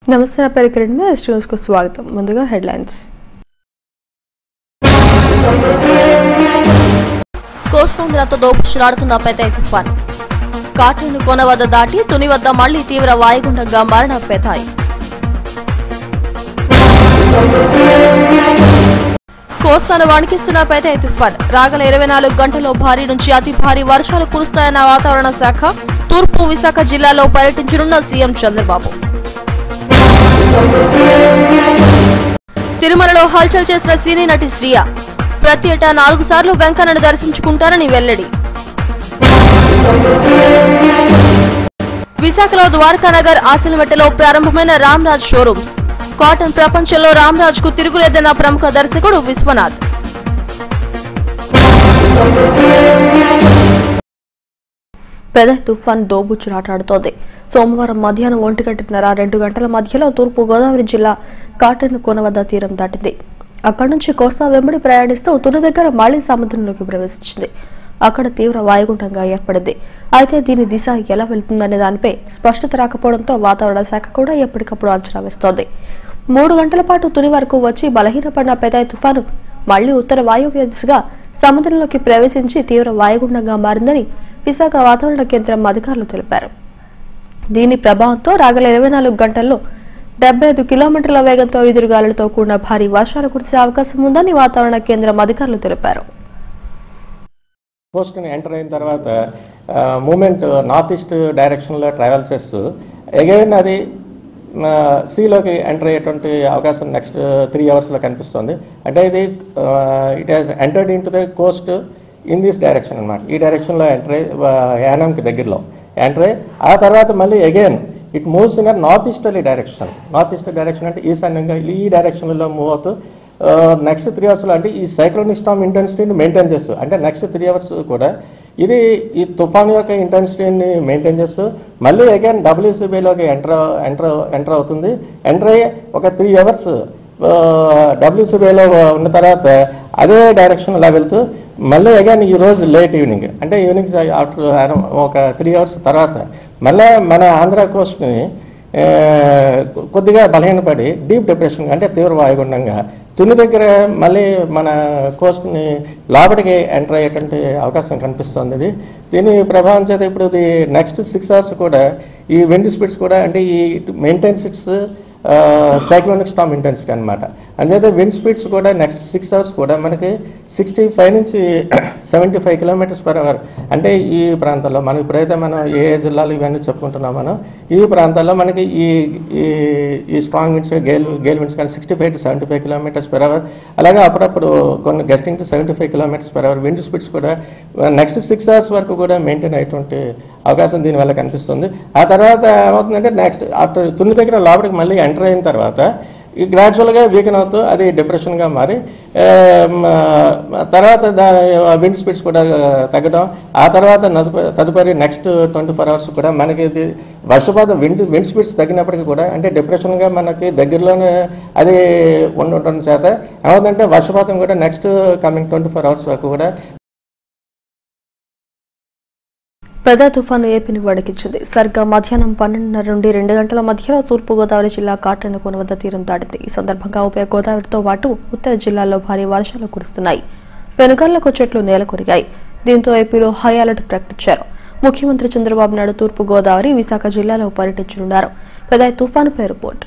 నమస్తే నా పేరు కిరణ్ ఎస్ న్యూస్కు స్వాగతం ముందుగా హెడ్లైన్స్ కోస్తాంధ్రతో దోపుచులాడుతున్న పెథాయ్ తుఫాన్ కాటేను కొన వద్ద దాటి తుని వద్ద మళ్లీ తీవ్ర వాయుగుండంగా మారిన పెథాయ్ కోస్తాను వణికిస్తున్న పెథాయ్ తుఫాన్ రాగల ఇరవై నాలుగు గంటల్లో భారీ నుంచి అతి భారీ వర్షాలు కురుస్తాయన్న వాతావరణ శాఖ తూర్పు విశాఖ జిల్లాలో పర్యటించనున్న సీఎం చంద్రబాబు తిరుమలలో హల్చల్ చేసిన సినీ నటి శ్రియ ప్రతి ఏటా నాలుగు సార్లు వెంకన్నను దర్శించుకుంటారని వెల్లడి విశాఖలో ద్వారకానగర్ ఆశలమెట్టలో ప్రారంభమైన రామ్రాజ్ షోరూమ్స్ కాటన్ ప్రపంచంలో రామ్రాజ్ కు తిరుగులేదన్న ప్రముఖ దర్శకుడు విశ్వనాథ్ పెద తుఫాన్ దోబుచ్చులాటాడుతోంది సోమవారం మధ్యాహ్నం ఒంటి గంటన్నర రెండు గంటల మధ్యలో తూర్పు గోదావరి జిల్లా కాటన్ కోన వద్ద తీరం దాటింది అక్కడి నుంచి కోస్తా వెంబడి ప్రయాణిస్తూ తుని దగ్గర మళ్లీ సముద్రంలోకి ప్రవేశించింది అక్కడ తీవ్ర వాయుగుండంగా ఏర్పడింది అయితే దీని దిశ ఎలా వెళ్తుందనే దానిపై స్పష్టత రాకపోవడంతో వాతావరణ శాఖ కూడా ఎప్పటికప్పుడు అంచనా వేస్తోంది మూడు గంటల పాటు తుని వరకు వచ్చి బలహీనపడిన పెదాయి తుఫాను మళ్లీ ఉత్తర వాయువ్య దిశగా సముద్రంలోకి ప్రవేశించి తీవ్ర వాయుగుండంగా మారిందని విశాఖ వాతావరణ కేంద్రం అధికారులు తెలిపారు దీని ప్రభావంతో రాగల ఇరవై నాలుగు గంటల్లో డెబ్బై ఐదు కిలోమీటర్ల వేగంతో ఎదురుగాలులతో కూడిన భారీ వర్షాలు కురిసే అవకాశం ఉందని వాతావరణ కేంద్రం అధికారులు తెలిపారు కోస్ట్ని ఎంటర్ అయిన తర్వాత మూమెంట్ నార్త్ ఈస్ట్ డైరెక్షన్లో ట్రావెల్ చేస్తూ అగైన్ అది సీలోకి ఎంటర్ అయ్యేటువంటి అవకాశం నెక్స్ట్ త్రీ అవర్స్లో కనిపిస్తుంది అంటే ఇది it has entered into the coast in this direction అనమాట ఈ డైరెక్షన్లో ఎంటర్ అయ్యి యానంకి దగ్గరలో ఎంటర్ అయ్యి ఆ తర్వాత మళ్ళీ again it moves in north easterly direction north east direction అంటే ఈశాన్యంగా ఈ డైరెక్షన్లో మూవ్ అవుతూ నెక్స్ట్ త్రీ అవర్స్లో అంటే ఈ సైక్లోనిక్ స్టామ్ ఇంటెన్సిటీని మెయింటైన్ చేస్తూ అంటే నెక్స్ట్ త్రీ అవర్స్ కూడా ఇది ఈ తుఫాన్ యొక్క ఇంటెన్సిటీని మెయింటైన్ చేస్తూ మళ్ళీ అగైన్ డబ్ల్యూసీబీలోకి ఎంటర్ ఎంటర్ ఎంటర్ అవుతుంది ఎంటర్ అయ్యి ఒక త్రీ అవర్స్ డబ్ల్యూసీబీలో ఉన్న తర్వాత అదే డైరెక్షన్లో వెళ్తూ మళ్ళీ అగైన్ ఈ రోజు లేట్ ఈవినింగ్ అంటే ఈవినింగ్ ఆఫ్టర్ ఒక త్రీ అవర్స్ తర్వాత మళ్ళీ మన ఆంధ్ర కోస్ట్ని ఆ, కొద్దిగా బలహీనపడి డీప్ డిప్రెషన్ అంటే తీవ్ర వాయుగుండంగా తుని దగ్గర మళ్ళీ మన కోస్ట్ని లోపలికి ఎంటర్ అయ్యేటువంటి అవకాశం కనిపిస్తుంది ఇది దీని ప్రభావం చేత ఇప్పుడు ఇది నెక్స్ట్ సిక్స్ అవర్స్ కూడా ఈ విండ్ స్పీడ్స్ కూడా అంటే ఈ maintain sits cyclonic storm intensity అనమాట అంచేత విండ్ స్పీడ్స్ కూడా నెక్స్ట్ సిక్స్ అవర్స్ కూడా మనకి సిక్స్టీ ఫైవ్ నుంచి seventy five kilometres per hour అంటే ఈ ప్రాంతాల్లో మనం ఇప్పుడైతే మనం ఏ ఏ జిల్లాలు ఇవన్నీ చెప్పుకుంటున్నాం మనం ఈ ప్రాంతాల్లో మనకి ఈ ఈ ఈ strong winds gale gale winds కానీ sixty five to seventy five kilometres per hour అలాగే అప్పుడప్పుడు కొన్ని gusting to seventy five kilometres per hour wind speeds కూడా నెక్స్ట్ సిక్స్ అవర్స్ వరకు కూడా మెయింటైన్ అయ్యేటువంటి అవకాశం దీనివల్ల కనిపిస్తుంది ఆ తర్వాత ఏమవుతుందంటే నెక్స్ట్ ఆఫ్టర్ తుని దగ్గర లోపలికి మళ్ళీ ఎంటర్ అయిన తర్వాత ఈ గ్రాడ్యువల్గా వీకెన్ అవుతూ అది డిప్రెషన్గా మారి ఆ, మ, తర్వాత దాని విండ్ స్పీడ్స్ కూడా తగ్గడం ఆ తర్వాత నదుప- తదుపరి నెక్స్ట్ ట్వంటీ ఫోర్ అవర్స్ కూడా మనకి ఇది వర్షపాతం విండ్ విండ్ స్పీడ్స్ తగ్గినప్పటికీ కూడా అంటే డిప్రెషన్గా మనకి దగ్గరలోనే అది ఉండటం చేత ఏమవుతుందంటే వర్షపాతం కూడా next coming twenty four hours వరకు కూడా పెద్ద తుఫాను ఏపీని వణికించింది సరిగ్గా మధ్యాహ్నం పన్నెండున్నర నుండి రెండు గంటల మధ్యలో తూర్పు గోదావరి జిల్లా కాటన్ కోన వద్ద తీరం దాటింది ఈ సందర్భంగా ఉభయ గోదావరితో పాటు ఉత్తర జిల్లాల్లో భారీ వర్షాలు కురుస్తున్నాయి పెనుగాళ్లకు చెట్లు నేల కొరిగాయి దీంతో ఏపీలో హై అలర్ట్ ప్రకటించారు ముఖ్యమంత్రి చంద్రబాబు నాయుడు తూర్పు గోదావరి విశాఖ జిల్లాలో పర్యటించనున్నారు పెద్ద తుఫానుపై రిపోర్ట్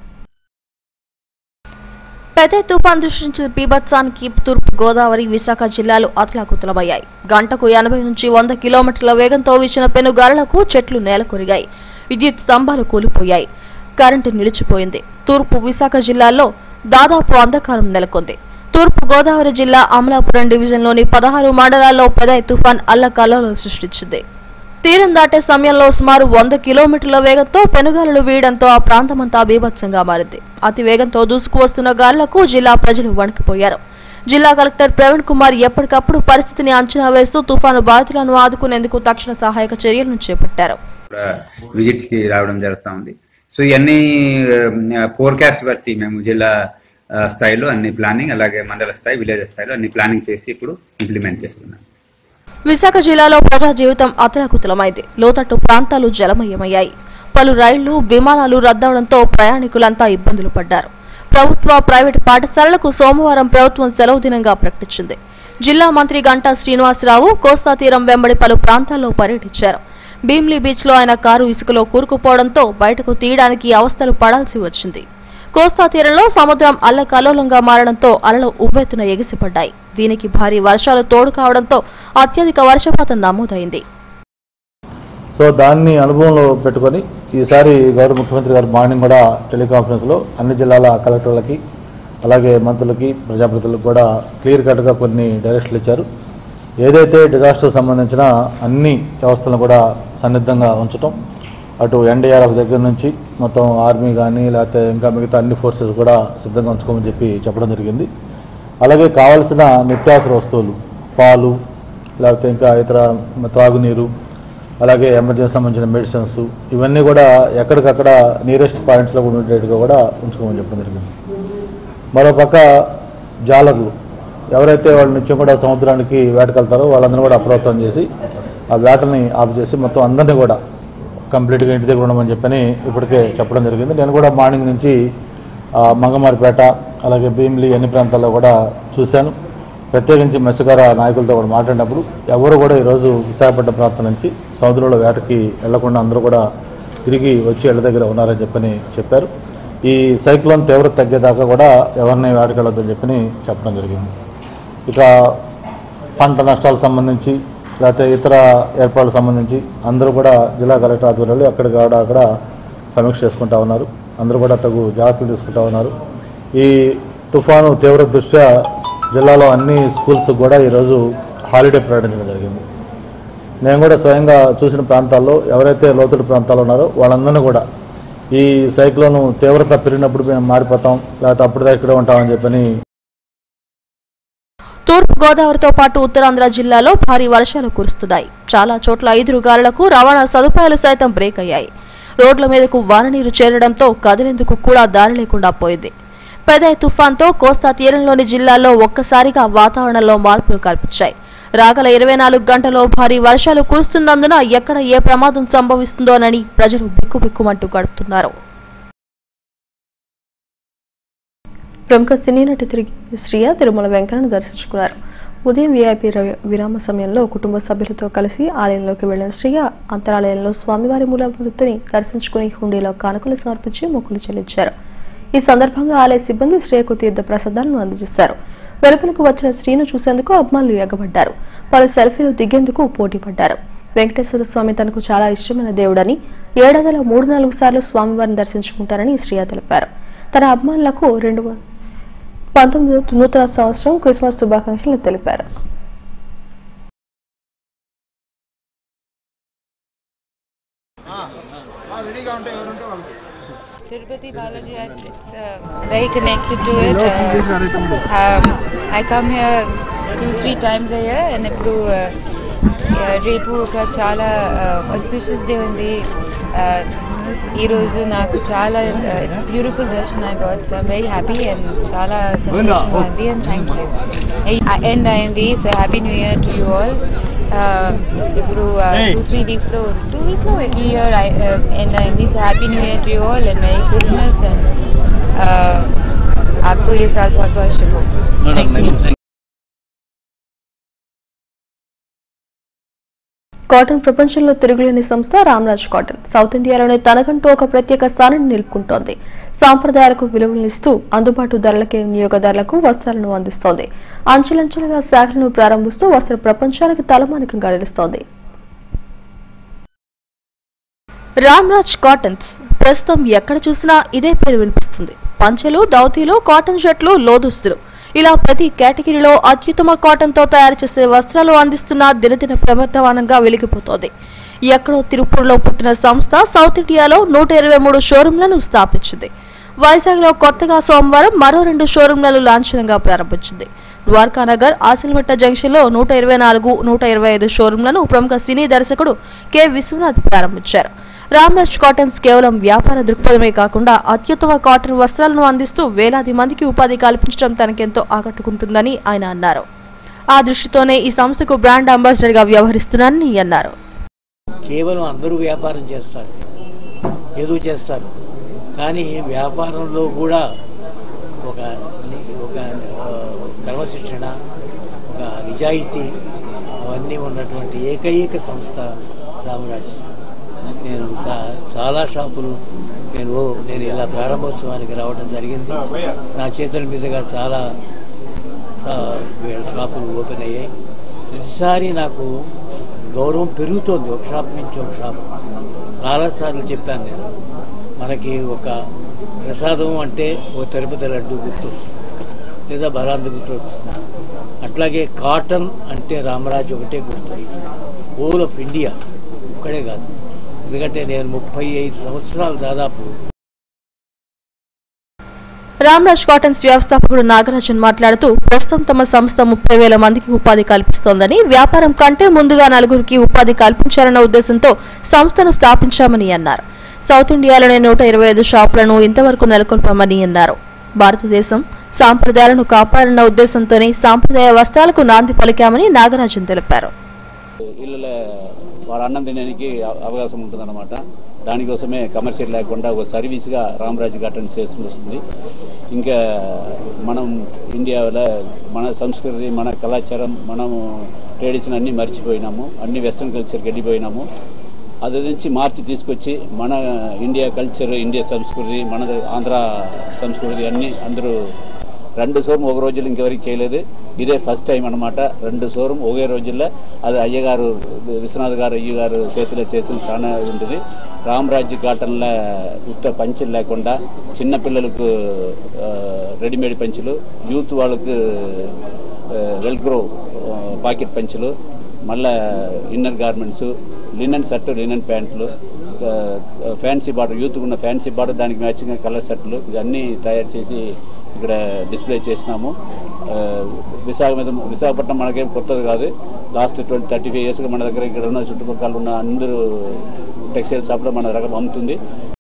పెద్ద తుఫాన్ సృష్టించిన బీభత్సానికి తూర్పు గోదావరి విశాఖ జిల్లాలు అతలాకుతలమయ్యాయి గంటకు ఎనభై నుంచి వంద కిలోమీటర్ల వేగంతో వీచిన పెనుగాలులకు చెట్లు నేలకొరిగాయి విద్యుత్ స్తంభాలు కూలిపోయాయి కరెంటు నిలిచిపోయింది తూర్పు విశాఖ జిల్లాల్లో దాదాపు అంధకారం నెలకొంది తూర్పు గోదావరి జిల్లా అమలాపురం డివిజన్లోని పదహారు మండలాల్లో పెదాయ్ తుఫాన్ అల్లకల్లోలం సృష్టించింది తీరం దాటే సమయంలో సుమారు వంద కిలోమీటర్ల వేగంతో పెనుగాలులు వీయడంతో ఆ ప్రాంతమంతా బీభత్సంగా మారింది అతి వేగంతో దూసుకువస్తున్న గాలులకు జిల్లా ప్రజలు వణికిపోయారు జిల్లా కలెక్టర్ ప్రవీణ్ కుమార్ ఎప్పటికప్పుడు పరిస్థితిని అంచనా వేస్తూ తుఫాను బాధితులను ఆదుకునేందుకు తక్షణ సహాయక చర్యలను చేపట్టారు కూడా విజిట్ కి రావడం జరుగుతా ఉంది సో ఇవన్నీ ఫోర్కాస్ట్ బట్టి మేము జిల్లా ఆ, స్థాయిలో అన్ని ప్లానింగ్ అలాగే మండల స్థాయి విలేజ్ స్థాయిలో అన్ని ప్లానింగ్ చేసి ఇప్పుడు ఇంప్లిమెంట్ చేస్తున్నాం విశాఖ జిల్లాలో ప్రజా జీవితం అతలాకుతలమైంది లోతట్టు ప్రాంతాలు జలమయమయ్యాయి పలు రైళ్లు విమానాలు రద్దవడంతో ప్రయాణికులంతా ఇబ్బందులు పడ్డారు ప్రభుత్వ ప్రైవేటు పాఠశాలలకు సోమవారం ప్రభుత్వం సెలవు దినంగా ప్రకటించింది జిల్లా మంత్రి గంటా శ్రీనివాసరావు కోస్తా తీరం వెంబడి పలు ప్రాంతాల్లో పర్యటించారు భీమ్లీ బీచ్లో ఆయన కారు ఇసుకలో కూరుకుపోవడంతో బయటకు తీయడానికి అవస్థలు పడాల్సి వచ్చింది కోస్తా తీరంలో సముద్రం అల్లకల్లోలంగా మారడంతో అలలు ఉవ్వెత్తున ఎగిసిపడ్డాయి దీనికి భారీ వర్షాలు తోడు కావడంతో అత్యధిక వర్షపాతం నమోదైంది సో దాన్ని అనుభవంలో పెట్టుకొని ఈసారి గౌరవ ముఖ్యమంత్రి గారు మార్నింగ్ కూడా టెలికాన్ఫరెన్స్లో అన్ని జిల్లాల కలెక్టర్లకి అలాగే మంత్రులకి ప్రజాప్రతినిధులకు కూడా క్లియర్ కట్గా కొన్ని డైరెక్షన్లు ఇచ్చారు ఏదైతే డిజాస్టర్ సంబంధించిన అన్ని వ్యవస్థలను కూడా సన్నిద్ధంగా ఉంచటం అటు ఎన్డీఆర్ఎఫ్ దగ్గర నుంచి మొత్తం ఆర్మీ కానీ లేకపోతే ఇంకా మిగతా అన్ని ఫోర్సెస్ కూడా సిద్ధంగా ఉంచుకోమని చెప్పి చెప్పడం జరిగింది అలాగే కావాల్సిన నిత్యావసర వస్తువులు పాలు లేకపోతే ఇంకా ఇతర త్రాగునీరు అలాగే ఎమర్జెన్సీ సంబంధించిన మెడిసిన్స్ ఇవన్నీ కూడా ఎక్కడికక్కడ నియరెస్ట్ పాయింట్స్లో ఉండేట్టుగా కూడా ఉంచుకోమని చెప్పడం జరిగింది మరోపక్క జాలర్లు ఎవరైతే వాళ్ళ నిత్యం కూడా సముద్రానికి వేటకెళ్తారో వాళ్ళందరూ కూడా అప్రమత్తం చేసి ఆ వేటని ఆఫ్ చేసి మొత్తం అందరినీ కూడా కంప్లీట్గా ఇంటి దగ్గర ఉండమని చెప్పని ఇప్పటికే చెప్పడం జరిగింది నేను కూడా మార్నింగ్ నుంచి ఆ, మంగమారిపేట అలాగే భీమిలి అన్ని ప్రాంతాల్లో కూడా చూశాను ప్రత్యేకించి మత్స్యకార నాయకులతో కూడా మాట్లాడినప్పుడు ఎవరు కూడా ఈరోజు విశాఖపట్నం ప్రాంతం నుంచి సముద్రంలో వేటకి వెళ్లకుండా అందరూ కూడా తిరిగి వచ్చి ఇళ్ళ దగ్గర ఉన్నారని చెప్పని చెప్పారు ఈ సైక్లోన్ తీవ్రత తగ్గేదాకా కూడా ఎవరిని వేటకి వెళ్ళొద్దని చెప్పని చెప్పడం జరిగింది ఇక పంట నష్టాలకు సంబంధించి లేకపోతే ఇతర ఏర్పాట్లకు సంబంధించి అందరూ కూడా జిల్లా కలెక్టర్ ఆధ్వర్యంలో ఎక్కడికాడ అక్కడ సమీక్ష చేసుకుంటా ఉన్నారు అందరూ కూడా తగు జాగ్రత్తలు తీసుకుంటా ఉన్నారు ఈ తుఫాను తీవ్ర దృష్ట్యా జిల్లాలో అన్ని స్కూల్స్ కూడా ఈరోజు హాలిడే ప్రకటించడం జరిగింది నేను కూడా స్వయంగా చూసిన ప్రాంతాల్లో ఎవరైతే లోతట్టు ప్రాంతాల్లో ఉన్నారో వాళ్ళందరినీ కూడా ఈ సైక్లోన్ తీవ్రత పెరిగినప్పుడు మేము మారిపోతాం లేకపోతే అప్పుడుదా ఇక్కడే ఉంటామని చెప్పని తూర్పు గోదావరితో పాటు ఉత్తరాంధ్ర జిల్లాలో భారీ వర్షాలు కురుస్తున్నాయి చాలా చోట్ల ఈదురుగాలులకు రవాణా సదుపాయాలు సైతం బ్రేక్ అయ్యాయి రోడ్ల మీదకు వాననీరు చేరడంతో కదిలేందుకు కూడా దారి లేకుండా పోయింది పెదయ్ తుఫాన్తో కోస్తా తీరంలోని జిల్లాల్లో ఒక్కసారిగా వాతావరణంలో మార్పులు కల్పించాయి రాగల ఇరవై నాలుగు గంటల్లో భారీ వర్షాలు కురుస్తున్నందున ఎక్కడ ఏ ప్రమాదం సంభవిస్తుందోనని ప్రజలు బిక్కుబిక్కుమంటూ గడుపుతున్నారు ప్రముఖ సినీ నటి తిరిగి శ్రియ తిరుమల వెంకన్నను దర్శించుకున్నారు ఉదయం వీఐపీ రవి- విరామ సమయంలో కుటుంబ సభ్యులతో కలిసి ఆలయంలోకి వెళ్లిన శ్రియ అంతరాలయంలో స్వామివారి మూలమూర్తిని దర్శించుకుని హుండీలో కానుకలు సమర్పించి మొక్కులు చెల్లించారు ఈ సందర్భంగా ఆలయ సిబ్బంది శ్రియకు తీర్థ ప్రసాదాలను అందజేశారు వెలుపలకు వచ్చిన శ్రీను చూసేందుకు అభిమానులు ఎగబడ్డారు పలు సెల్ఫీలు దిగేందుకు పోటీ పడ్డారు వెంకటేశ్వర స్వామి తనకు చాలా ఇష్టమైన దేవుడని ఏడాదిలో మూడు నాలుగు సార్లు స్వామివారిని దర్శించుకుంటారని శ్రియ తెలిపారు తన అభిమానులకు రెండు వ- పంతొమ్మిది నూతన సంవత్సరం క్రిస్మస్ శుభాకాంక్షలు తెలిపారు Tirupati Balaji, I- it's uh, very connected to it. Uh, um, I come here two, three times a year and ఇప్పుడు రేపు ఒక చాలా ఆస్పిషియస్ డే ఉంది Uh, ఈరోజు నాకు చాలా it's beautiful darshan I got so I'm very happy and చాలా సంతోషంగా ఉంది అండ్ థ్యాంక్ యూ ఎండ్ అయింది so happy new year to you all ఇప్పుడు టూ త్రీ వీక్స్లో టూ వీక్స్లో ఈ ఇయర్ ఎండ్ అయింది so happy new year to you all and merry Christmas and आपको ये साल बहुत बहुत शुभ हो Thank you. కాటన్ ప్రపంచంలో తిరుగులేని సంస్థ రామ్రాజ్ కాటన్ సౌత్ ఇండియాలోనే తనకంటూ ఒక ప్రత్యేక స్థానాన్ని నిలుపుకుంటోంది సాంప్రదాయాలకు విలువలనిస్తూ అందుబాటు ధరలకే వినియోగదారులకు వస్త్రాలను అందిస్తోంది అంచెలంచెలుగా శాఖలను ప్రారంభిస్తూ వస్త్ర ప్రపంచానికి తలమానికంగా నిలుస్తోంది రామ్రాజ్ కాటన్స్ ప్రస్తుతం ఎక్కడ చూసినా ఇదే పేరు వినిపిస్తుంది పంచెలు దౌతీలు కాటన్ షర్ట్లు లోదుస్తులు ఇలా ప్రతి కేటగిరీలో అత్యుత్తమ కాటన్తో తయారు చేసే వస్త్రాలు అందిస్తున్న దినదిన ప్రవర్తమానంగా వెలిగిపోతోంది ఎక్కడో తిరుపూర్లో పుట్టిన సంస్థ సౌత్ ఇండియాలో నూట ఇరవై మూడు షోరూంలను స్థాపించింది వైజాగ్లో కొత్తగా సోమవారం మరో రెండు షోరూంలను లాంఛనంగా ప్రారంభించింది ద్వారకానగర్ ఆసిల్మట్ట జంక్షన్లో నూట ఇరవై నాలుగు నూట ఇరవై ఐదు షోరూంలను ప్రముఖ సినీ దర్శకుడు కె విశ్వనాథ్ ప్రారంభించారు రామ్రాజ్ కాటన్స్ కేవలం వ్యాపార దృక్పథమే కాకుండా అత్యుత్తమ కాటన్ వస్త్రాలను అందిస్తూ వేలాది మందికి ఉపాధి కల్పించడం తనకెంతో ఆకట్టుకుంటుందని ఆయన అన్నారు ఆ దృష్టితోనే ఈ సంస్థకు బ్రాండ్ అంబాసిడర్గా వ్యవహరిస్తున్నానని అన్నారు కేవలం అందరూ వ్యాపారం చేస్తారు ఏదో చేస్తారు కానీ వ్యాపారంలో కూడా ఒక ఒక ఆ, క్రమశిక్షణ ఒక నిజాయితీ అవన్నీ ఉన్నటువంటి ఏకైక సంస్థ రామరాజు నేను చా- చాలా షాపులు నేను ఓ- నేను ఇలా ప్రారంభోత్సవానికి రావడం జరిగింది నా చేతుల మీదుగా చాలా ఆ, వీళ్ళ షాపులు ఓపెన్ అయ్యాయి ప్రతిసారి నాకు గౌరవం పెరుగుతోంది ఒక షాప్ నుంచి ఒక షాప్ చాలాసార్లు చెప్పాను నేను మనకి ఒక ప్రసాదం అంటే ఓ తిరుపతి లడ్డు గుర్తొస్తుంది లేదా బరాంత గుర్తొస్తుంది అట్లాగే కాటన్ అంటే రామరాజు ఒకటే గుర్తొస్తుంది హోల్ ఆఫ్ ఇండియా ఒక్కడే కాదు ఎందుకంటే నేను ముప్పై ఐదు సంవత్సరాలు దాదాపు రామ్రాజ్ కాటన్స్ వ్యవస్థాపకుడు నాగరాజన్ మాట్లాడుతూ ప్రస్తుతం తమ సంస్థ ముప్పై వేల మందికి ఉపాధి కల్పిస్తోందని వ్యాపారం కంటే ముందుగా నలుగురికి ఉపాధి కల్పించాలన్న ఉద్దేశంతో సంస్థను స్థాపించామని అన్నారు సౌత్ ఇండియాలోనే నూట ఇరవై ఐదు షాపులను ఇంతవరకు నెలకొల్పామని అన్నారు భారతదేశం సాంప్రదాయాలను కాపాడన్న ఉద్దేశంతోనే సాంప్రదాయ వస్త్రాలకు నాంది పలికామని నాగరాజన్ తెలిపారు ఇళ్ళలో వాళ్ళ అన్నం తినడానికి అవ- అవకాశం ఉంటుందన్నమాట దానికోసమే కమర్షియల్ లేకుండా ఒక సర్వీస్గా రామరాజు గార్డెన్ చేసి వస్తుంది ఇంకా మనం ఇండియాలో మన సంస్కృతి మన కళాచారం మనం ట్రెడిషన్ అన్నీ మర్చిపోయినాము అన్ని వెస్ట్రన్ కల్చర్కి వెళ్ళిపోయినాము అది నుంచి మార్చి తీసుకొచ్చి మన ఇండియా కల్చర్ ఇండియా సంస్కృతి మన ఆంధ్ర సంస్కృతి అన్నీ అందరూ రెండు షోరూమ్ ఒక రోజులు ఇంకెవరికి చేయలేదు ఇదే ఫస్ట్ టైం అనమాట రెండు షోరూమ్ ఒకే రోజుల్లో అది అయ్యగారు విశ్వనాథ్ గారు అయ్య గారు చేతిలో చేసిన చాలా ఉంటుంది రామరాజ్య కాటన్ల ఉత్త పంచులు లేకుండా చిన్నపిల్లలకు ఆ, రెడీమేడ్ పంచులు యూత్ వాళ్ళకు వెల్గ్రో పాకెట్ పంచులు మళ్ళా inner garments linen shirt linen ప్యాంట్లు ఫ్యాన్సీ బార్డర్ యూత్ ఉన్న ఫ్యాన్సీ బార్డర్ దానికి మ్యాచింగ్ కలర్ షర్ట్లు ఇవన్నీ తయారు చేసి ఇక్కడ డిస్ప్లే చేసినాము ఆ, విశాఖ మీద విశాఖపట్నం మనకేం కొత్తది కాదు లాస్ట్ ట్వంటీ థర్టీ ఫైవ్ ఇయర్స్గా మన దగ్గర ఇక్కడ ఉన్న చుట్టుపక్కల ఉన్న అందరూ టెక్స్టైల్ షాప్లో మన రకం అమ్ముతుంది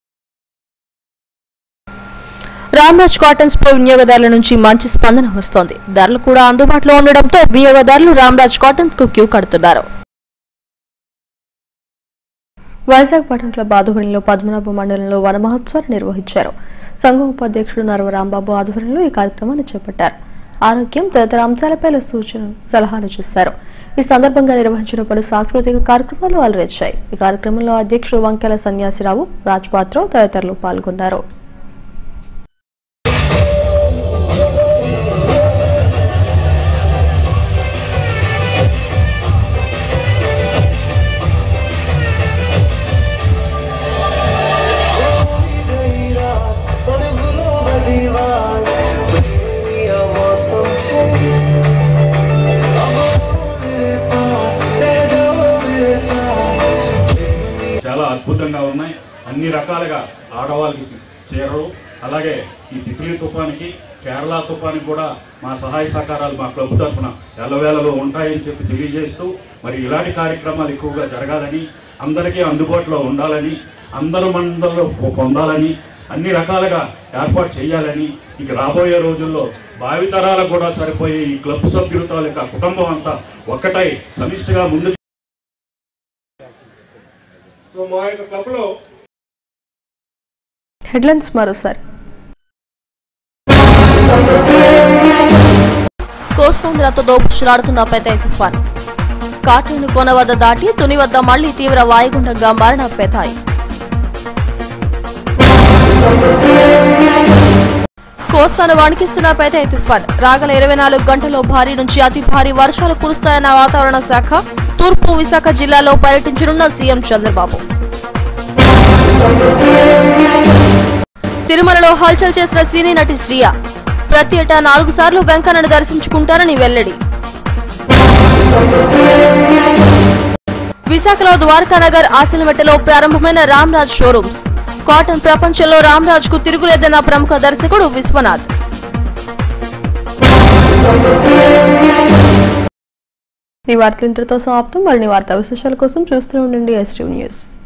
రామ్రాజ్ కాటన్స్ పై వినియోగదారుల నుంచి మంచి స్పందన వస్తోంది ధరలు కూడా అందుబాటులో ఉండడంతో వినియోగదారులు రామ్రాజ్ కాటన్స్ కు క్యూ కడుతున్నారు వైజాగ్ పట్టణ క్లబ్ ఆధ్వర్యంలో పద్మనాభ మండలంలో వన మహోత్సవాన్ని నిర్వహించారు సంఘం ఉపాధ్యక్షుడు నరవ రాంబాబు ఆధ్వర్యంలో ఈ కార్యక్రమాన్ని చేపట్టారు ఆరోగ్యం తదితర అంశాలపై సూచనలు సలహాలు చేశారు ఈ సందర్భంగా నిర్వహించిన పలు సాంస్కృతిక కార్యక్రమాలు అలరించాయి ఈ కార్యక్రమంలో అధ్యక్షుడు వంకెల సన్యాసిరావు రాజ్పాత్రవ్ తదితరులు పాల్గొన్నారు చాలా అద్భుతంగా ఉన్నాయి అన్ని రకాలుగా ఆడవాళ్ళకి చీ- చీరలు అలాగే ఈ తిత్లీ తుఫానికి కేరళ తుఫానికి కూడా మా సహాయ సహకారాలు మా క్లబ్ తరఫున ఎల్లవేళలో ఉంటాయని చెప్పి తెలియజేస్తూ మరి ఇలాంటి కార్యక్రమాలు ఎక్కువగా జరగాలని అందరికీ అందుబాటులో ఉండాలని అందరూ మందరిలో పొందాలని అన్ని రకాలుగా ఏర్పాటు చేయాలని ఇక రాబోయే రోజుల్లో భావితరాలకు కూడా సరిపోయే ఈ క్లబ్ సభ్యుల తాలూకా కుటుంబం అంతా ఒక్కటై సమిష్టిగా ముందు సో మా యొక్క క్లబ్లో హెడ్లైన్స్ మరోసారి కోస్తాంధ్రతో దోపుచులాడుతున్న పెతై తుఫాన్ కాటేను కొన వద్ద దాటి తుని వద్ద మళ్లీ తీవ్ర వాయుగుండంగా మారిన పెతాయి కోస్తాను వణికిస్తున్న పెతై తుఫాన్ రాగల ఇరవై నాలుగు గంటల్లో భారీ నుంచి అతి భారీ వర్షాలు కురుస్తాయన్న వాతావరణ శాఖ తూర్పు విశాఖ జిల్లాలో పర్యటించనున్న సీఎం చంద్రబాబు తిరుమలలో హల్చల్ చేసిన సినీ నటి శ్రియా ప్రతి ఏటా నాలుగు సార్లు వెంకన్నను దర్శించుకుంటారని వెల్లడి విశాఖలో ద్వారకానగర్ ఆశలమెట్టలో ప్రారంభమైన రామ్రాజ్ షోరూమ్స్ కాటన్ ప్రపంచంలో రామ్రాజ్ కు తిరుగులేదన్న ప్రముఖ దర్శకుడు విశ్వనాథ్ ఈ వార్తలు ఇంతటితో సమాప్తం మరిన్ని వార్తా విశేషాల కోసం చూస్తూ ఉండండి ఎస్టీవ్ న్యూస్